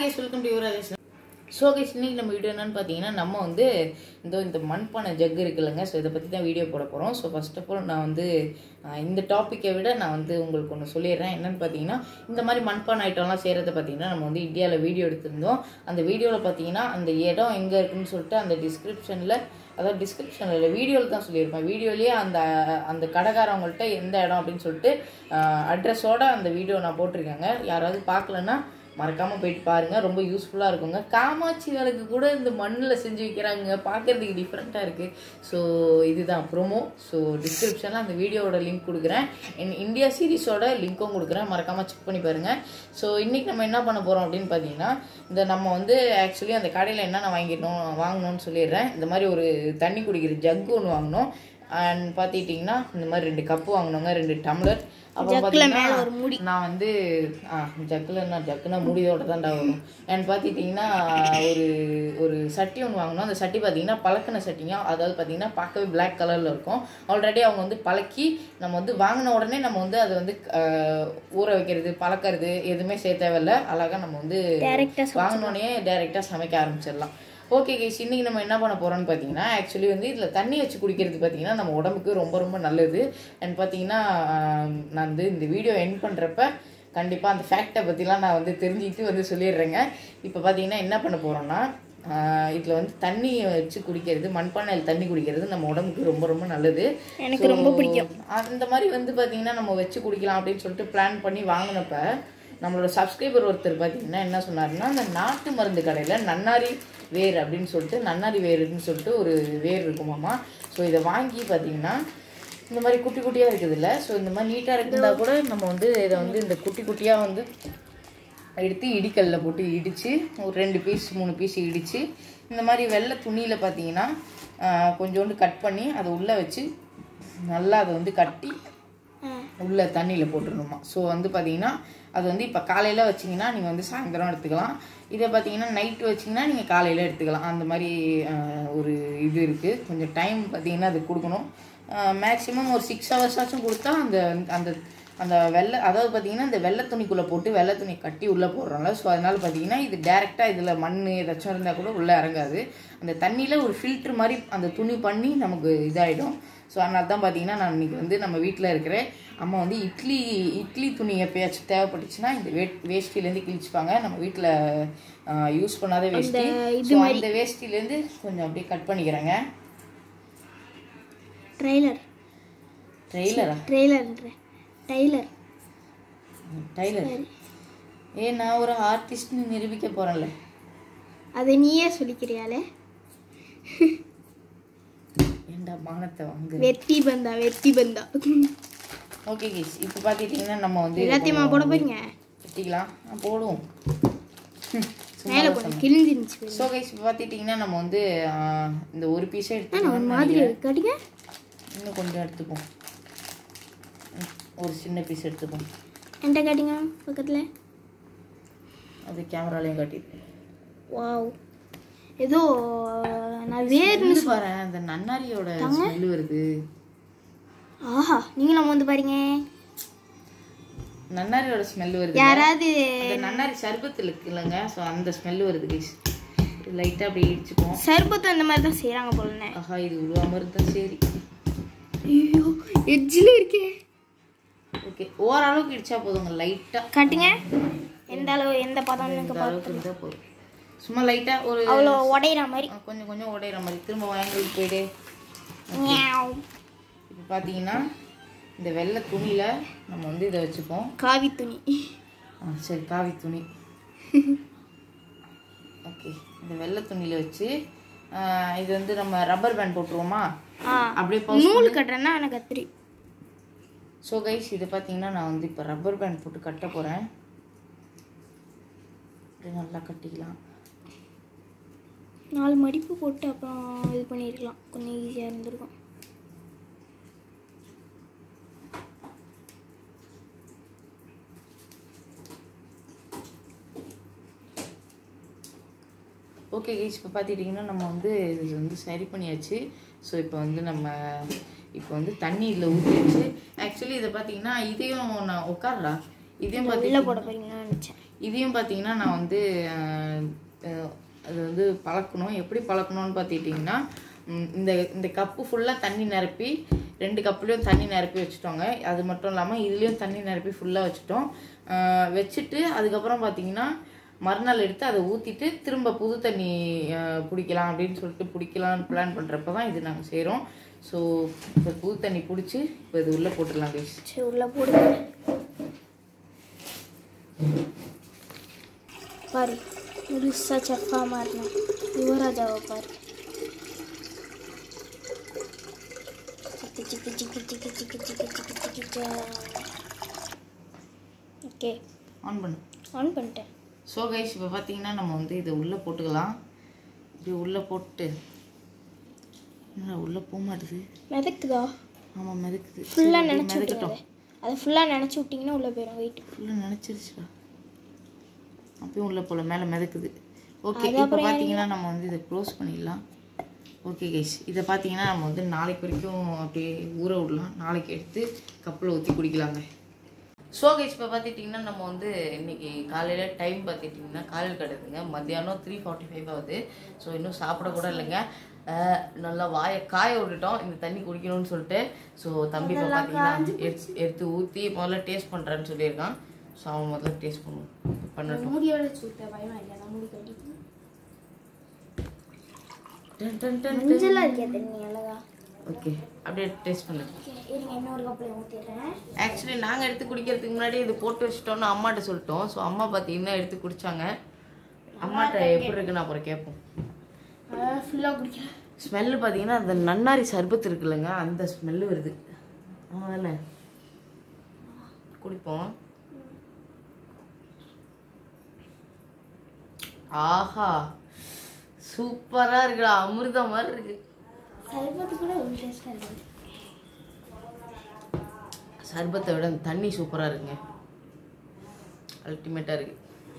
Case welcome to Yuvraj so guys இன்னைக்கு நம்ம video என்னன்னு பார்த்தீங்கன்னா நம்ம வந்து இந்த இந்த மண்பானை ஜக் இருக்குல்லங்க ஸோ இதை பற்றி தான் வீடியோ போட போகிறோம் ஸோ ஃபர்ஸ்ட் ஆஃப் ஆல் நான் வந்து ஆஹ், இந்த டாப்பிக்கை விட நான் வந்து உங்களுக்கு ஒன்று சொல்லிடுறேன் என்னன்னு பார்த்தீங்கன்னா இந்த மாதிரி மண்பானை ஐட்டம்லாம் செய்கிறத பார்த்தீங்கன்னா நம்ம வந்து இந்தியாவில் வீடியோ எடுத்திருந்தோம் அந்த வீடியோவில் பார்த்தீங்கன்னா அந்த இடம் எங்கே இருக்குன்னு சொல்லிட்டு அந்த டிஸ்கிரிப்ஷனில் அதாவது டிஸ்கிரிப்ஷனில் இல்லை வீடியோவில் தான் சொல்லியிருப்பேன் வீடியோலேயே அந்த அந்த கடைக்காரவங்கள்ட்ட எந்த இடம் அப்படின்னு சொல்லிட்டு அட்ரஸோட அந்த வீடியோ நான் போட்டிருக்கேங்க யாராவது பார்க்கலன்னா மறக்காமல் போயிட்டு பாருங்கள் ரொம்ப யூஸ்ஃபுல்லாக இருக்குங்க காமாட்சி விளக்கு கூட இந்த மண்ணில் செஞ்சு வைக்கிறாங்க பார்க்கறதுக்கு டிஃப்ரெண்ட்டாக இருக்குது ஸோ இதுதான் ப்ரோமோ ஸோ டிஸ்கிரிப்ஷனில் அந்த வீடியோவோட லிங்க் கொடுக்குறேன் என் இந்தியா சீரிஸோட லிங்க்கும் கொடுக்குறேன் மறக்காமல் செக் பண்ணி பாருங்கள் ஸோ இன்றைக்கி நம்ம என்ன பண்ண போகிறோம் அப்படின்னு பார்த்தீங்கன்னா இந்த நம்ம வந்து ஆக்சுவலி அந்த கடையில் என்னென்ன வாங்கிடணும் வாங்கணும்னு சொல்லிடுறேன் இந்த மாதிரி ஒரு தண்ணி குடிக்கிற ஜக்கு ஒன்று வாங்கினோம் அண்ட் பார்த்துக்கிட்டிங்கன்னா இந்த மாதிரி ரெண்டு கப்பு வாங்கினோங்க ரெண்டு டம்ளர் அப்புறம் பார்த்தீங்கன்னா நான் வந்து ஆ ஜக்கில் நான் ஜக்குனா முடியோட தான்டா வரும் அண்ட் பார்த்துக்கிட்டிங்கன்னா ஒரு ஒரு சட்டி ஒன்று வாங்கினோம் அந்த சட்டி பார்த்தீங்கன்னா பழக்கின சட்டிங்க அதாவது பார்த்தீங்கன்னா பார்க்கவே Black கலரில் இருக்கும் ஆல்ரெடி அவங்க வந்து பழக்கி நம்ம வந்து வாங்கின உடனே நம்ம வந்து அதை வந்து ஆஹ், ஊற வைக்கிறது பழக்கிறது எதுவுமே செய்ய தேவையில்ல அழகாக நம்ம வந்து வாங்கினோடனே டேரெக்டாக சமைக்க ஆரம்பிச்சிடலாம் ஓகே கேஸ் இன்னைக்கு நம்ம என்ன பண்ண போறோம்னு பார்த்தீங்கன்னா ஆக்சுவலி வந்து இதில் தண்ணி வச்சு குடிக்கிறது பார்த்தீங்கன்னா நம்ம உடம்புக்கு ரொம்ப ரொம்ப நல்லது அண்ட் பார்த்தீங்கன்னா ஆஹ், நான் வந்து இந்த வீடியோ என் பண்ணுறப்ப கண்டிப்பாக அந்த ஃபேக்டை பற்றிலாம் நான் வந்து தெரிஞ்சுக்கிட்டு வந்து சொல்லிடுறேங்க இப்போ பார்த்தீங்கன்னா என்ன பண்ண போகிறோம்னா இதில் வந்து தண்ணி வச்சு குடிக்கிறது மண்பானையில் தண்ணி குடிக்கிறது நம்ம உடம்புக்கு ரொம்ப ரொம்ப நல்லது எனக்கு ரொம்ப பிடிக்கும் அந்த மாதிரி வந்து பார்த்தீங்கன்னா நம்ம வச்சு குடிக்கலாம் அப்படின்னு சொல்லிட்டு பிளான் பண்ணி வாங்கினப்ப நம்மளோட சப்ஸ்கிரைபர் ஒருத்தர் பார்த்தீங்கன்னா என்ன சொன்னாருன்னா அந்த நாட்டு மருந்து கடையில் நன்னாரி வேர் அப்படின்னு சொல்லிட்டு நன்னாரி வேருன்னு சொல்லிட்டு ஒரு வேர் இருக்குமாமா ஸோ இதை வாங்கி பார்த்தீங்கன்னா இந்த மாதிரி குட்டி குட்டியாக இருக்குதுல்ல ஸோ இந்த மாதிரி நீட்டாக இருந்தா கூட நம்ம வந்து இதை வந்து இந்த குட்டி குட்டியாக வந்து எடுத்து இடிக்கல்ல போட்டு இடித்து ஒரு ரெண்டு பீஸ் மூணு பீஸ் இடித்து இந்த மாதிரி வெள்ளை துணியில் பார்த்தீங்கன்னா ஆஹ், கொஞ்சோண்டு கட் பண்ணி அதை உள்ளே வச்சு நல்லா அதை வந்து கட்டி உள்ள தண்ணியில் போட்டுடணுமா ஸோ வந்து பார்த்தீங்கன்னா அது வந்து இப்போ காலையில் வச்சிங்கன்னா நீங்கள் வந்து சாயந்தரம் எடுத்துக்கலாம் இதை பார்த்தீங்கன்னா நைட்டு வச்சிங்கன்னா நீங்கள் காலையில் எடுத்துக்கலாம் அந்த மாதிரி ஆஹ், ஒரு இது இருக்குது கொஞ்சம் டைம் பார்த்தீங்கன்னா அது கொடுக்கணும் மேக்ஸிமம் ஒரு சிக்ஸ் ஹவர்ஸ் ஆச்சும் கொடுத்தா அந்த அந்த அந்த வெள்ளை அதாவது பார்த்தீங்கன்னா இந்த வெள்ளை துணிக்குள்ளே போட்டு வெள்ளை துணி கட்டி உள்ளே போடுறோம்ல ஸோ அதனால பார்த்தீங்கன்னா இது டேரெக்டாக இதில் மண் ஏதாச்சும் இருந்தால் கூட உள்ளே இறங்காது அந்த தண்ணியில் ஒரு ஃபில்ட்ரு மாதிரி அந்த துணி பண்ணி நமக்கு இதாகிடும் ஸோ அதனால தான் பார்த்தீங்கன்னா நான் இன்னைக்கு வந்து நம்ம வீட்டில் இருக்கிற அம்மா வந்து இட்லி இட்லி துணி எப்பயாச்சும் தேவைப்பட்டுச்சுன்னா இந்த வே வேஷ்டிலேருந்து கிழிச்சுப்பாங்க நம்ம வீட்டில் யூஸ் பண்ணாத வேஷ்டி ஸோ அந்த வேஷ்டிலேருந்து கொஞ்சம் அப்படியே கட் பண்ணிக்கிறேங்க ட்ரெய்லர் ட்ரெய்லரா ட்ரெய்லர்ன்ற டைலர் டைலர் ஏ நான் ஒரு ஆர்டிஸ்ட்னு நிரூபிக்க போகிறேன்ல அதை நீயே சொல்லிக்கிறியாலே ஏண்டா மானத்தை வாங்கு வெத்தி பந்தா வெத்தி பந்தா ஓகே கேஸ் இப்போ பார்த்துக்கிட்டிங்கன்னா நம்ம வந்து எல்லாத்தையுமா போட போறீங்க வெட்டிக்கலாம் ஆ, போடுவோம் ம், சும்மா மேலே போட கிழிஞ்சிருந்துச்சு ஸோ கைஸ் இப்போ பார்த்துக்கிட்டிங்கன்னா நம்ம வந்து ஆ, இந்த ஒரு பீஸே ஒரு எடுத்துக்கலாம் மாதிரி காட்டுங்க இன்னும் கொஞ்சம் எடுத்துப்போம் ம், ஒரு சின்ன பீஸ் எடுத்துப்போம் என்கிட்ட காட்டுங்க பக்கத்தில் அது கேமராலையும் காட்டிட்டு வாவ் ஏதோ நான் வேர்னு இது பாரு அந்த நன்னாரியோட ஸ்மெல் வருது ஆஹா நீங்களும் வந்து பாருங்க நன்னாரியோட ஸ்மெல் வருது யாராவது அந்த நன்னாரி சர்பத்து இருக்கு இல்லைங்க ஸோ அந்த ஸ்மெல் வருது கைஸ் லைட்டாக அப்படி இடிச்சுப்போம் சர்பத்து அந்த மாதிரி தான் செய்கிறாங்க போலண்ணே ஆஹா இது உருவாம இருந்தா சரி ஐயோ எட்ஜில் இருக்கே ஓகே ஓரளவுக்கு இடிச்சா போதுங்க லைட்டாக காட்டுங்க எந்த அளவு எந்த பதம் எனக்கு இந்த அளவுக்கு இருந்தால் போதும் சும்மா லைட்டாக ஒரு அவ்வளோ உடையிற மாதிரி ஆ, கொஞ்சம் கொஞ்சம் உடையிற மாதிரி திரும்ப வாங்கிட்டு போயிடு மியாவ். இப்போ பார்த்தீங்கன்னா இந்த வெள்ளை துணியில் நம்ம வந்து இதை வச்சுப்போம் காவி துணி ஆ சரி காவி துணி ஓகே இந்த வெள்ளை துணியில் வச்சு ஆ, இது வந்து நம்ம ரப்பர் பேண்ட் போட்டுருவோமா ஆ அப்படியே பவுஸ் நூல் கட்டுறேன்னா எனக்கு கத்திரி ஸோ கைஸ் இது பார்த்தீங்கன்னா நான் வந்து இப்போ ரப்பர் பேண்ட் போட்டு கட்ட போகிறேன் அப்படியே நல்லா கட்டிக்கலாம் நாலு மடிப்பு போட்டு அப்புறம் இது பண்ணியிருக்கலாம் கொஞ்சம் ஈஸியாக இருந்திருக்கும் ஓகே கைஸ் இப்போ பார்த்துட்டிங்கன்னா நம்ம வந்து இது வந்து சரி பண்ணியாச்சு ஸோ இப்போ வந்து நம்ம இப்போ வந்து தண்ணி இதில் ஊற்றிடுச்சு ஆக்சுவலி இதை பார்த்தீங்கன்னா இதையும் நான் உட்காரலா இதையும் உள்ளே பார்த்தீங்கன்னா போட போறீங்கன்னு நினச்சேன் இதையும் பார்த்தீங்கன்னா நான் வந்து அஹ், அஹ், அது வந்து பழக்கணும் எப்படி பழக்கணும்னு பார்த்துக்கிட்டிங்கன்னா ம், இந்த இந்த கப்பு ஃபுல்லாக தண்ணி நிரப்பி ரெண்டு கப்புலேயும் தண்ணி நிரப்பி வச்சுட்டோங்க அது மட்டும் இல்லாமல் இதுலேயும் தண்ணி நிரப்பி ஃபுல்லாக வச்சுட்டோம் அஹ், வச்சுட்டு அதுக்கப்புறம் பார்த்தீங்கன்னா மறுநாள் எடுத்து அதை ஊற்றிட்டு திரும்ப புது தண்ணி அஹ், பிடிக்கலாம் அப்படின்னு சொல்லிட்டு பிடிக்கலாம்னு பிளான் பண்ணுறப்ப தான் இது நாங்கள் செய்கிறோம் ஸோ இப்போ புது தண்ணி பிடிச்சி இப்போ இது உள்ளே போட்டுடலாம் கைஸ் சரி உள்ள போடுங்க பாரு முழுசா செஃப்பா மாறினேன் யுவராஜாவை பாரு சிக்கு சிக்கு சிக்கு சிக்கு சிக்கு சிக்கு சிக்கு சிக்கு ஓகே ஆன் பண்ணு ஆன் பண்ணிட்டேன் ஸோ கைஸ் இப்போ பார்த்தீங்கன்னா நம்ம வந்து இதை உள்ளே போட்டுக்கலாம் இப்படி உள்ளே போட்டு என்ன உள்ளே போக மாட்டுது மிதக்குதா ஆமாம் மிதக்குது ஃபுல்லாக நினச்சி மிதக்கட்டும் விட்டுறாது அதை ஃபுல்லாக நினச்சி விட்டிங்கன்னா உள்ளே போயிடும் வெயிட் ஃபுல்லாக நினச்சிருச்சுடா அப்பயும் உள்ளே போல மேலே மிதக்குது ஓகே அது இப்போ அப்புறம் பார்த்தீங்கன்னா நம்ம வந்து இதை க்ளோஸ் பண்ணிடலாம் ஓகே கைஸ் இதை பார்த்தீங்கன்னா நம்ம வந்து நாளைக்கு வரைக்கும் அப்படியே ஊற விடலாம் நாளைக்கு எடுத்து கப்பில் ஊற்றி குடிக்கலாங்க ஸோ கைஸ் இப்போ பார்த்துட்டிங்கன்னா நம்ம வந்து இன்னைக்கு காலையில் டைம் பார்த்துட்டிங்கன்னா காலையில் கிடக்குங்க மத்தியானம் த்ரீ ஃபார்ட்டி ஃபைவ் ஆகுது ஸோ இன்னும் சாப்பிட கூட இல்லைங்க அஹ், நல்லா வாயை காய விட்டுட்டோம் இந்த தண்ணி குடிக்கணும்னு சொல்லிட்டு ஸோ தம்பி இப்போ பார்த்தீங்கன்னா எடுத்து எடுத்து ஊற்றி முதல்ல டேஸ்ட் பண்ணுறேன்னு சொல்லியிருக்கான் ஸோ அவன் முதல்ல டேஸ்ட் பண்ணுவோம் பண்ணட்டும் மூடியோட சூட்ட பயமா இல்லை நான் மூடி கட்டிட்டு டன் டன் டன் மஞ்சளாக இருக்கே தண்ணி அழகா ஓகே அப்படியே டேஸ்ட் பண்ணு ஓகே இருங்க இன்னொரு கப்பில் ஊற்றிடுறேன் ஆக்சுவலி நாங்கள் எடுத்து குடிக்கிறதுக்கு முன்னாடி இது போட்டு வச்சிட்டோம்னு அம்மாட்ட சொல்லிட்டோம் ஸோ அம்மா பார்த்தீங்கன்னா எடுத்து குடிச்சாங்க அம்மாட்ட எப்படி இருக்குன்னு அப்புறம் கேட்போம் ஃபுல்லாக குடிக்கிறேன் ஸ்மெல்லு பார்த்தீங்கன்னா அந்த நன்னாரி சர்பத் இருக்குல்லங்க அந்த ஸ்மெல்லு வருது ஆமாம் தானே குடிப்போம் ஆஹா சூப்பராக இருக்குடா அமிர்தம் மாதிரி இருக்கு சர்பத்து கூட ஒரு டேஸ்ட்டாக இருக்குது சர்பத்தை விட அந்த தண்ணி சூப்பராக இருக்குங்க அல்டிமேட்டாக இருக்கு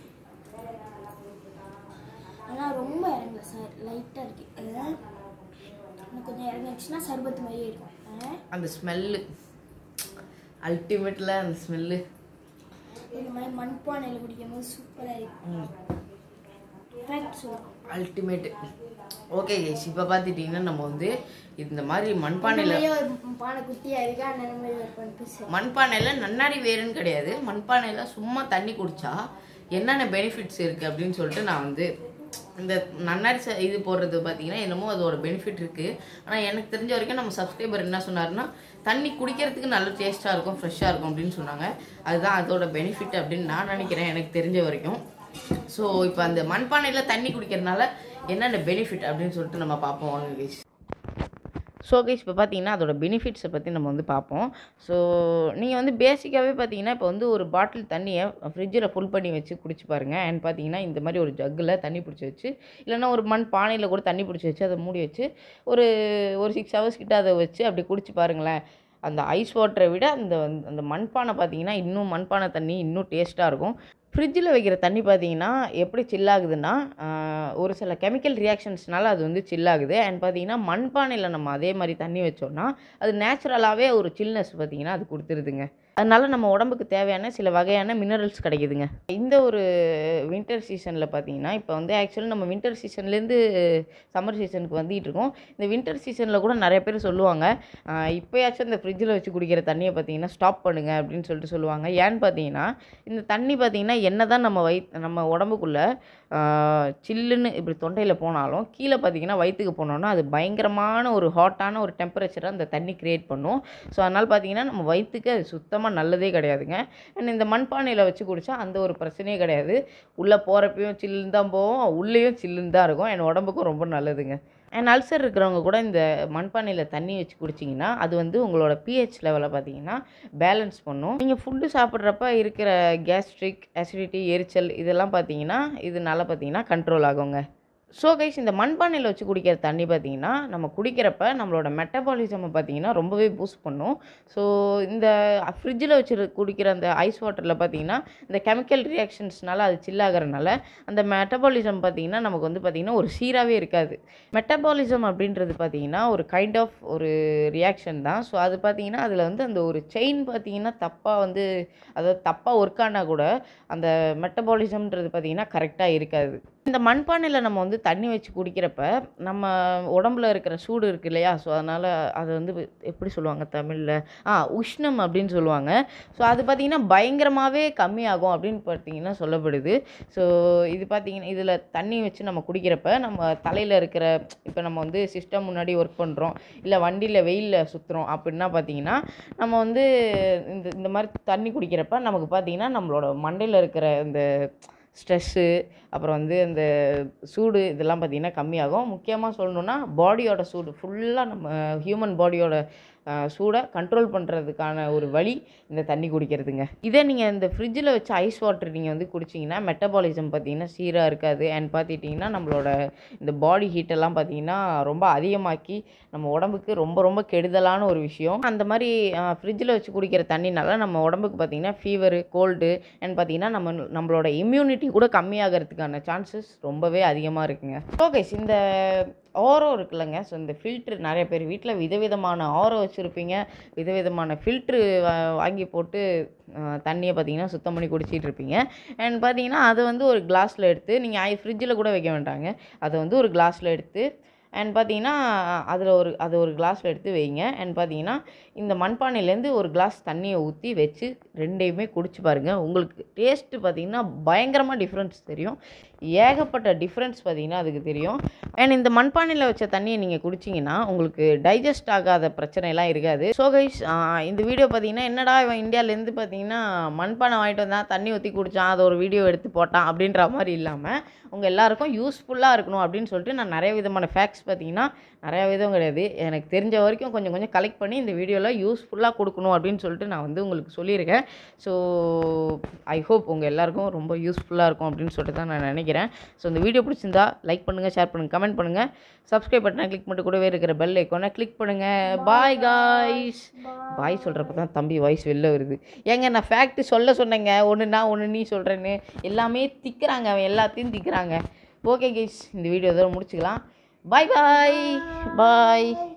ஆனால் ரொம்ப இறங்கல சார் லைட்டாக இருக்கு அதுதான் இன்னும் கொஞ்சம் இறங்கிச்சுன்னா சர்பத்து மாதிரியே இருக்கும் ஆ? அந்த ஸ்மெல்லு அல்டிமேட்டில் அந்த ஸ்மெல்லு இந்த மாதிரி மண்பானையில் குடிக்கும் போது சூப்பராக இருக்கும் ஃபேக்ட் சொல்லுவோம் அல்டிமேட்டு ஓகே கைஸ் இப்போ பார்த்துட்டிங்கன்னா நம்ம வந்து இந்த மாதிரி மண்பானையில் ஒரு பானை குட்டியாக இருக்கு அந்த மாதிரி ஒரு பண்ணி பீஸ் மண்பானையில் நன்னாரி வேறுன்னு கிடையாது மண்பானையில் சும்மா தண்ணி குடிச்சா என்னென்ன பெனிஃபிட்ஸ் இருக்குது அப்படின்னு சொல்லிட்டு நான் வந்து இந்த நன்னாரி ச இது போடுறது பார்த்தீங்கன்னா என்னமோ அதோட பெனிஃபிட் இருக்குது ஆனால் எனக்கு தெரிஞ்ச வரைக்கும் நம்ம சப்ஸ்கிரைபர் என்ன சொன்னாருன்னா தண்ணி குடிக்கிறதுக்கு நல்ல டேஸ்ட்டாக இருக்கும் ஃப்ரெஷ்ஷாக இருக்கும் அப்படின்னு சொன்னாங்க அதுதான் அதோட பெனிஃபிட் அப்படின்னு நான் நினைக்கிறேன் எனக்கு தெரிஞ்ச வரைக்கும் ஸோ இப்போ அந்த மண்பானையில் தண்ணி குடிக்கிறதுனால என்னென்ன பெனிஃபிட் அப்படின்னு சொல்லிட்டு நம்ம பார்ப்போம் வாங்க கைஸ் ஸோ கைஸ் இப்போ பார்த்தீங்கன்னா அதோட பெனிஃபிட்ஸை பற்றி நம்ம வந்து பார்ப்போம் ஸோ நீங்கள் வந்து பேசிக்காகவே பார்த்தீங்கன்னா இப்போ வந்து ஒரு பாட்டில் தண்ணியை ஃப்ரிட்ஜில் ஃபுல் பண்ணி வச்சு குடிச்சு பாருங்கள் அண்ட் பார்த்தீங்கன்னா இந்த மாதிரி ஒரு ஜக்கில் தண்ணி பிடிச்சி வச்சு இல்லைன்னா ஒரு மண் பானையில் கூட தண்ணி பிடிச்சி வச்சு அதை மூடி வச்சு ஒரு ஒரு சிக்ஸ் ஹவர்ஸ் கிட்ட அதை வச்சு அப்படி குடிச்சு பாருங்களேன் அந்த ஐஸ் வாட்டரை விட அந்த வந்து- அந்த மண்பானை பார்த்தீங்கன்னா இன்னும் மண்பானை தண்ணி இன்னும் டேஸ்ட்டாக இருக்கும் ஃப்ரிட்ஜில் வைக்கிற தண்ணி பார்த்தீங்கன்னா எப்படி சில்லாகுதுன்னா ஒரு சில கெமிக்கல் ரியாக்ஷன்ஸ்னால அது வந்து சில்லாகுது அண்ட் பார்த்தீங்கன்னா மண்பானையில் நம்ம அதே மாதிரி தண்ணி வச்சோம்னா அது நேச்சுரலாகவே ஒரு சில்னஸ் பார்த்தீங்கன்னா அது கொடுத்துருதுங்க அதனால நம்ம உடம்புக்கு தேவையான சில வகையான மினரல்ஸ் கிடைக்குதுங்க இந்த ஒரு வின்டர் சீசனில் பார்த்தீங்கன்னா இப்போ வந்து ஆக்சுவலி நம்ம வின்டர் சீசன்லேருந்து சம்மர் சீசனுக்கு வந்துகிட்டு இருக்கோம் இந்த வின்டர் சீசனில் கூட நிறைய பேர் சொல்லுவாங்க ஆஹ் இப்போயாச்சும் இந்த ஃப்ரிட்ஜில் வச்சு குடிக்கிற தண்ணியை பார்த்தீங்கன்னா ஸ்டாப் பண்ணுங்க அப்படின்னு சொல்லிட்டு சொல்லுவாங்க ஏன்னு பார்த்தீங்கன்னா இந்த தண்ணி பார்த்தீங்கன்னா என்ன தான் நம்ம வயி நம்ம உடம்புக்குள்ளே சில்லுன்னு இப்படி தொண்டையில் போனாலும் கீழே பார்த்தீங்கன்னா வயிற்றுக்கு போனோம்னா அது பயங்கரமான ஒரு ஹாட்டான ஒரு டெம்பரேச்சரை அந்த தண்ணி க்ரியேட் பண்ணும் ஸோ அதனால் பார்த்தீங்கன்னா நம்ம வயிற்றுக்கு அது சுத்தமாக நல்லதே கிடையாதுங்க அண்ட் இந்த மண்பானையில் வச்சு குடித்தா அந்த ஒரு பிரச்சனையே கிடையாது உள்ளே போகிறப்பையும் சில்லுன்னு தான் போகும் உள்ளேயும் சில்லுன்னு தான் இருக்கும் என் உடம்புக்கும் ரொம்ப நல்லதுங்க அண்ட் அல்சர் இருக்கிறவங்க கூட இந்த மண்பானையில் தண்ணி வச்சு குடிச்சிங்கன்னா அது வந்து உங்களோட பிஹெச் லெவலை பார்த்தீங்கன்னா பேலன்ஸ் பண்ணும் நீங்கள் ஃபுட்டு சாப்பிட்றப்ப இருக்கிற கேஸ்ட்ரிக் அசிடிட்டி எரிச்சல் இதெல்லாம் பார்த்தீங்கன்னா இதனால பார்த்தீங்கன்னா கண்ட்ரோல் ஆகுங்க ஸோ கைஸ் இந்த மண்பானையில் வச்சு குடிக்கிற தண்ணி பார்த்தீங்கன்னா நம்ம குடிக்கிறப்ப நம்மளோட மெட்டபாலிசமை பார்த்தீங்கன்னா ரொம்பவே பூஸ்ட் பண்ணும் ஸோ இந்த ஃப்ரிட்ஜில் வச்சு குடிக்கிற அந்த ஐஸ் வாட்டரில் பார்த்தீங்கன்னா இந்த கெமிக்கல் ரியாக்ஷன்ஸ்னால அது சில்லாகிறனால அந்த மெட்டபாலிசம் பார்த்தீங்கன்னா நமக்கு வந்து பார்த்தீங்கன்னா ஒரு சீராகவே இருக்காது மெட்டபாலிசம் அப்படின்றது பார்த்தீங்கன்னா ஒரு கைண்ட் ஆஃப் ஒரு ரியாக்ஷன் தான் ஸோ அது பார்த்தீங்கன்னா அதில் வந்து அந்த ஒரு செயின் பார்த்தீங்கன்னா தப்பாக வந்து அதாவது தப்பாக ஒர்க் ஆனால் கூட அந்த மெட்டபாலிசம்ன்றது பார்த்தீங்கன்னா கரெக்டாக இருக்காது இந்த மண்பானையில் நம்ம வந்து தண்ணி வச்சு குடிக்கிறப்ப நம்ம உடம்புல இருக்கிற சூடு இருக்கு இல்லையா ஸோ அதனால் அது வந்து எப்படி சொல்லுவாங்க தமிழில் ஆ உஷ்ணம் அப்படின்னு சொல்லுவாங்க ஸோ அது பார்த்திங்கன்னா பயங்கரமாகவே கம்மியாகும் அப்படின்னு பார்த்தீங்கன்னா சொல்லப்படுது ஸோ இது பார்த்திங்கன்னா இதில் தண்ணி வச்சு நம்ம குடிக்கிறப்ப நம்ம தலையில் இருக்கிற இப்போ நம்ம வந்து சிஸ்டம் முன்னாடி ஒர்க் பண்ணுறோம் இல்லை வண்டியில் வெயிலில் சுற்றுறோம் அப்படின்னா பார்த்தீங்கன்னா நம்ம வந்து இந்த இந்த மாதிரி தண்ணி குடிக்கிறப்ப நமக்கு பார்த்தீங்கன்னா நம்மளோட மண்டையில் இருக்கிற இந்த ஸ்ட்ரெஸ்ஸு அப்புறம் வந்து அந்த சூடு இதெல்லாம் பார்த்திங்கன்னா கம்மியாகும் முக்கியமாக சொல்லணுன்னா பாடியோட சூடு ஃபுல்லாக நம்ம ஹியூமன் பாடியோட சூடை கண்ட்ரோல் பண்ணுறதுக்கான ஒரு வழி இந்த தண்ணி குடிக்கிறதுங்க இதே நீங்கள் இந்த ஃப்ரிட்ஜில் வச்சு ஐஸ் வாட்டர் நீங்கள் வந்து குடிச்சிங்கன்னா மெட்டபாலிசம் பார்த்தீங்கன்னா சீராக இருக்காது அண்ட் பார்த்துட்டிங்கன்னா நம்மளோட இந்த பாடி ஹீட்டெல்லாம் பார்த்தீங்கன்னா ரொம்ப அதிகமாக்கி நம்ம உடம்புக்கு ரொம்ப ரொம்ப கெடுதலான ஒரு விஷயம் அந்த மாதிரி ஃப்ரிட்ஜில் வச்சு குடிக்கிற தண்ணினால நம்ம உடம்புக்கு பார்த்தீங்கன்னா ஃபீவரு கோல்டு அண்ட் பார்த்தீங்கன்னா நம்ம நம்மளோட இம்யூனிட்டி கூட கம்மியாகிறதுக்கான சான்சஸ் ரொம்பவே அதிகமாக இருக்குங்க ஓகே இந்த ஆரோ இருக்குல்லங்க ஸோ இந்த ஃபில்ட்ரு நிறைய பேர் வீட்டில் விதவிதமான ஆரோ வச்சுருப்பீங்க விதவிதமான ஃபில்ட்ரு வாங்கி போட்டு அஹ், தண்ணியை பார்த்தீங்கன்னா சுத்தம் பண்ணி குடிச்சிட்டு இருப்பீங்க அண்ட் பார்த்தீங்கன்னா அதை வந்து ஒரு கிளாஸில் எடுத்து நீங்கள் ஃப்ரிட்ஜில் கூட வைக்க வேண்டாங்க அதை வந்து ஒரு கிளாஸில் எடுத்து அண்ட் பார்த்தீங்கன்னா அதில் ஒரு அதை ஒரு கிளாஸில் எடுத்து வைங்க அண்ட் பார்த்தீங்கன்னா இந்த மண்பானையிலேருந்து ஒரு கிளாஸ் தண்ணியை ஊற்றி வச்சு ரெண்டையுமே குடிச்சு பாருங்கள் உங்களுக்கு டேஸ்ட்டு பார்த்தீங்கன்னா பயங்கரமாக டிஃப்ரென்ஸ் தெரியும் ஏகப்பட்ட டிஃப்ரென்ஸ் பார்த்தீங்கன்னா அதுக்கு தெரியும் அண்ட் இந்த மண்பானையில் வச்ச தண்ணியை நீங்கள் குடிச்சிங்கன்னா உங்களுக்கு டைஜஸ்ட் ஆகாத பிரச்சனைலாம் இருக்காது ஸோ கைஸ் இந்த வீடியோ பார்த்தீங்கன்னா என்னடா இவன் இந்தியாவிலேருந்து பார்த்தீங்கன்னா மண்பானை வாங்கிட்டு வந்தான் தண்ணி ஊற்றி குடித்தான் அதை ஒரு வீடியோ எடுத்து போட்டான் அப்படின்ற மாதிரி இல்லாமல் உங்கள் எல்லாருக்கும் யூஸ்ஃபுல்லாக இருக்கணும் அப்படின்னு சொல்லிட்டு நான் நிறைய விதமான ஃபேக்ட்ஸ் பார்த்தீங்கன்னா நிறையா விதம் கிடையாது எனக்கு தெரிஞ்ச வரைக்கும் கொஞ்சம் கொஞ்சம் கலெக்ட் பண்ணி இந்த வீடியோவில் யூஸ்ஃபுல்லாக கொடுக்கணும் அப்படின்னு சொல்லிட்டு நான் வந்து உங்களுக்கு சொல்லியிருக்கேன் ஸோ ஐ ஹோப் உங்கள் எல்லாருக்கும் ரொம்ப யூஸ்ஃபுல்லாக இருக்கும் அப்படின்னு சொல்லிட்டு தான் நான் நினைக்கிறேன் ஸோ இந்த வீடியோ பிடிச்சிருந்தா லைக் பண்ணுங்கள் ஷேர் பண்ணுங்கள் கமெண்ட் பண்ணுங்கள் சப்ஸ்கிரைப் பட்டனை கிளிக் பண்ணிட்டு கூடவே இருக்கிற பெல் ஐக்கானை கிளிக் பண்ணுங்கள் பாய் காய்ஸ் பாய் சொல்கிறப்ப தான் தம்பி வாய்ஸ் வெளில வருது ஏங்க நான் ஃபேக்ட் சொல்ல சொன்னேங்க ஒன்று நான் ஒன்று நீ சொல்கிறேன்னு எல்லாமே திக்கிறாங்க அவன் எல்லாத்தையும் திக்கிறாங்க ஓகே கைஸ் இந்த வீடியோ இதோட முடிச்சுக்கலாம் பாய் பாய் பாய்